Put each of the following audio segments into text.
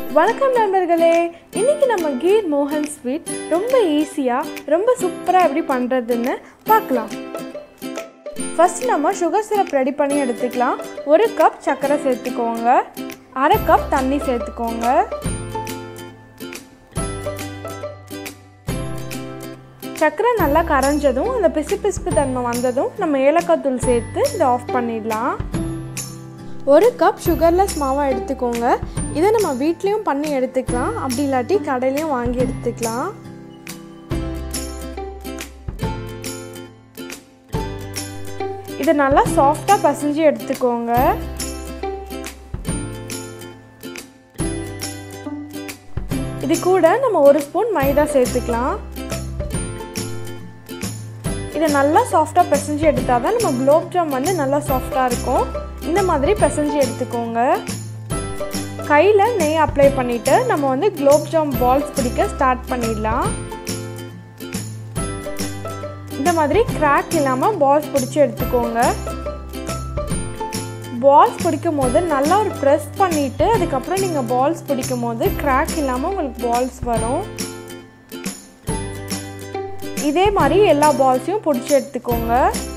வணக்கம் நண்பர்களே இன்னைக்கு நம்ம கீர் மோகன் ஸ்வீட் ரொம்ப ஈஸியாக ரொம்ப சூப்பராக எப்படி பண்ணுறதுன்னு பார்க்கலாம் ஃபர்ஸ்ட் நம்ம சுகர் சிரப் ரெடி பண்ணி எடுத்துக்கலாம் ஒரு கப் சர்க்கரை சேர்த்துக்கோங்க அரை கப் தண்ணி சேர்த்துக்கோங்க சர்க்கரை நல்லா கரைஞ்சதும் அந்த பிசுபிசுப்பு தன்மை வந்ததும் நம்ம ஏலக்காய் தூள் சேர்த்து இதை ஆஃப் பண்ணிடலாம் ஒரு கப் சுகர்லெஸ் மாவை எடுத்துக்கோங்க இதை நம்ம வீட்லேயும் பண்ணி எடுத்துக்கலாம் அப்படி இல்லாட்டி கடையிலையும் வாங்கி எடுத்துக்கலாம் இதை நல்லா சாஃப்டாக பசைஞ்சு எடுத்துக்கோங்க இது கூட நம்ம ஒரு ஸ்பூன் மைதா சேர்த்துக்கலாம் இதை நல்லா சாஃப்டாக பிசைஞ்சு எடுத்தால் தான் நம்ம குலோப் ஜாம் வந்து நல்லா சாஃப்டாக இருக்கும் இந்த மாதிரி பிசைஞ்சு எடுத்துக்கோங்க கையில் நெய் அப்ளை பண்ணிவிட்டு நம்ம வந்து குலோப் ஜாம் பால்ஸ் பிடிக்க ஸ்டார்ட் பண்ணிடலாம் இந்த மாதிரி கிராக் இல்லாமல் பால்ஸ் பிடிச்சி எடுத்துக்கோங்க பால்ஸ் பிடிக்கும் போது நல்லா ஒரு ப்ரெஸ் பண்ணிவிட்டு அதுக்கப்புறம் நீங்கள் பால்ஸ் பிடிக்கும் போது கிராக் இல்லாமல் உங்களுக்கு பால்ஸ் வரும் இதே மாதிரி எல்லா பால்ஸையும் பிடிச்சி எடுத்துக்கோங்க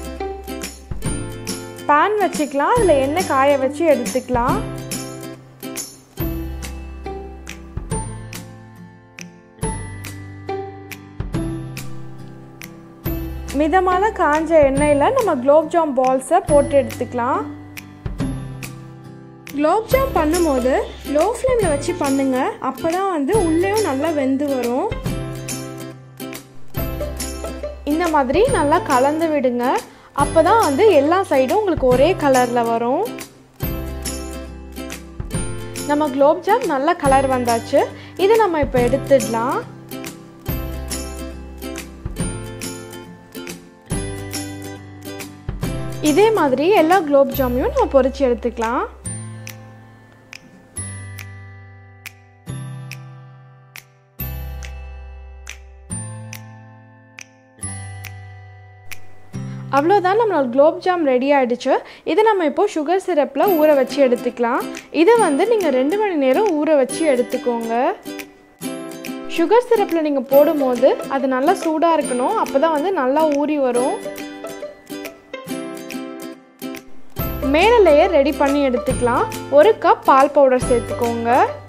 பேன் வச்சுக்கலாம் அதில் எண்ணெய் காய வச்சு எடுத்துக்கலாம் மிதமான காஞ்ச எண்ணெயில் நம்ம குலோப் ஜாம் பால்ஸை போட்டு எடுத்துக்கலாம் குலோப் ஜாம் பண்ணும்போது லோ ஃப்ளேமில் வச்சு பண்ணுங்க அப்போ தான் வந்து உள்ளேயும் நல்லா வெந்து வரும் இந்த மாதிரி நல்லா கலந்து விடுங்க அப்போ தான் வந்து எல்லா சைடும் உங்களுக்கு ஒரே கலரில் வரும் நம்ம குலோப் ஜாம் நல்ல கலர் வந்தாச்சு இதை நம்ம இப்போ எடுத்துடலாம் இதே மாதிரி எல்லா குலோப் ஜாமையும் நம்ம பொரிச்சு எடுத்துக்கலாம் அவ்வளோதான் நம்மளோட குலோப் ஜாம் ரெடி ஆகிடுச்சு இதை நம்ம இப்போ சுகர் சிரப்பில் ஊற வச்சு எடுத்துக்கலாம் இதை வந்து நீங்கள் ரெண்டு மணி நேரம் ஊற வச்சு எடுத்துக்கோங்க சுகர் சிரப்பில் நீங்கள் போடும்போது அது நல்லா சூடாக இருக்கணும் அப்போ தான் வந்து நல்லா ஊறி வரும் மேலே லேயர் ரெடி பண்ணி எடுத்துக்கலாம் ஒரு கப் பால் பவுடர் சேர்த்துக்கோங்க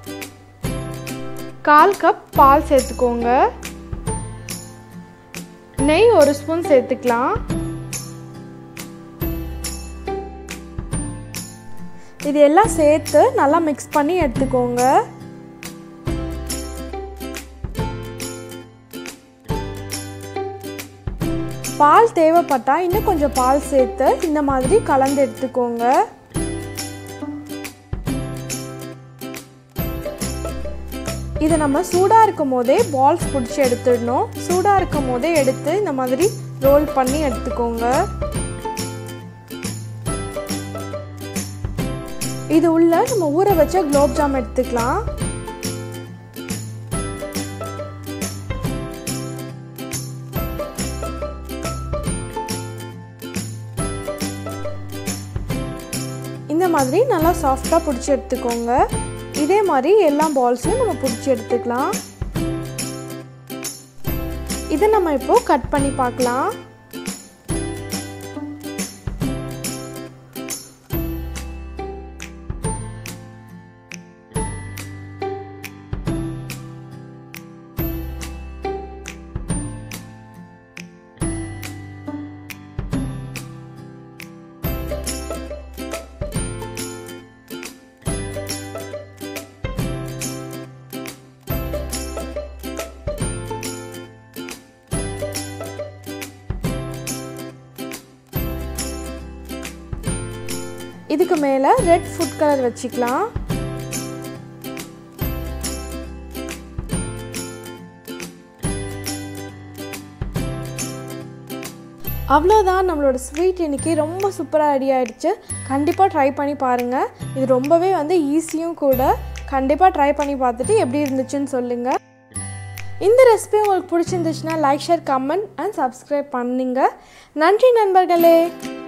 கால் கப் பால் சேர்த்துக்கோங்க நெய் ஒரு ஸ்பூன் சேர்த்துக்கலாம் இது எல்லாம் சேர்த்து நல்லா மிக்ஸ் பண்ணி எடுத்துக்கோங்க பால் தேவைப்பட்டா இன்னும் கொஞ்சம் பால் சேர்த்து இந்த மாதிரி கலந்து எடுத்துக்கோங்க இதை நம்ம சூடாக இருக்கும் போதே பால்ஸ் பிடிச்சி எடுத்துடணும் சூடாக இருக்கும் போதே எடுத்து இந்த மாதிரி ரோல் பண்ணி எடுத்துக்கோங்க இது உள்ள நம்ம ஊற வச்ச குலோப் ஜாம் எடுத்துக்கலாம் இந்த மாதிரி நல்லா சாஃப்டாக பிடிச்சி எடுத்துக்கோங்க இதே மாதிரி எல்லா பால்ஸையும் நம்ம பிடிச்சி எடுத்துக்கலாம் இதை நம்ம இப்போ கட் பண்ணி பார்க்கலாம் இதுக்கு மேலே ரெட் ஃபுட் கலர் வச்சுக்கலாம் அவ்வளோதான் நம்மளோட ஸ்வீட் இன்றைக்கி ரொம்ப சூப்பராக ரெடி ஆகிடுச்சு கண்டிப்பாக ட்ரை பண்ணி பாருங்கள் இது ரொம்பவே வந்து ஈஸியும் கூட கண்டிப்பாக ட்ரை பண்ணி பார்த்துட்டு எப்படி இருந்துச்சுன்னு சொல்லுங்கள் இந்த ரெசிபி உங்களுக்கு பிடிச்சிருந்துச்சுன்னா like share comment and subscribe பண்ணுங்க நன்றி நண்பர்களே